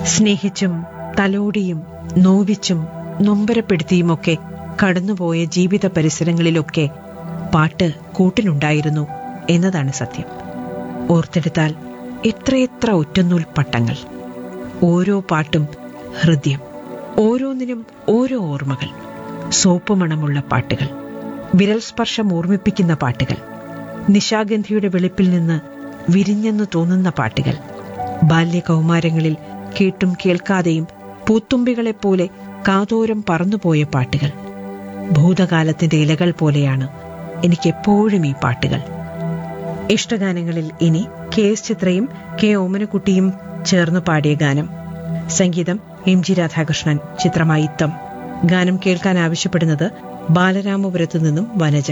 സ്നേഹിച്ചും തലോടിയും നോവിച്ചും നൊമ്പരപ്പെടുത്തിയുമൊക്കെ കടന്നുപോയ ജീവിത പരിസരങ്ങളിലൊക്കെ പാട്ട് കൂട്ടിനുണ്ടായിരുന്നു എന്നതാണ് സത്യം ഓർത്തെടുത്താൽ എത്രയെത്ര ഒറ്റനൂൽ പട്ടങ്ങൾ ഓരോ പാട്ടും ഹൃദയം ഓരോന്നിനും ഓരോ ഓർമ്മകൾ സോപ്പ് മണമുള്ള പാട്ടുകൾ വിരൽ സ്പർശം ഓർമ്മിപ്പിക്കുന്ന പാട്ടുകൾ നിശാഗന്ധിയുടെ വെളുപ്പിൽ നിന്ന് വിരിഞ്ഞെന്നു തോന്നുന്ന പാട്ടുകൾ ബാല്യകൗമാരങ്ങളിൽ കേട്ടും കേൾക്കാതെയും പൂത്തുമ്പികളെപ്പോലെ കാതോരം പറന്നുപോയ പാട്ടുകൾ ഭൂതകാലത്തിന്റെ ഇലകൾ പോലെയാണ് എനിക്കെപ്പോഴും ഈ പാട്ടുകൾ ഇഷ്ടഗാനങ്ങളിൽ ഇനി കെ എസ് ചിത്രയും കെ ഓമനക്കുട്ടിയും ചേർന്ന് പാടിയ ഗാനം സംഗീതം എം ജി രാധാകൃഷ്ണൻ ചിത്രമായി ഇത്തം ഗാനം കേൾക്കാൻ ആവശ്യപ്പെടുന്നത് ബാലരാമപുരത്തു നിന്നും വനജ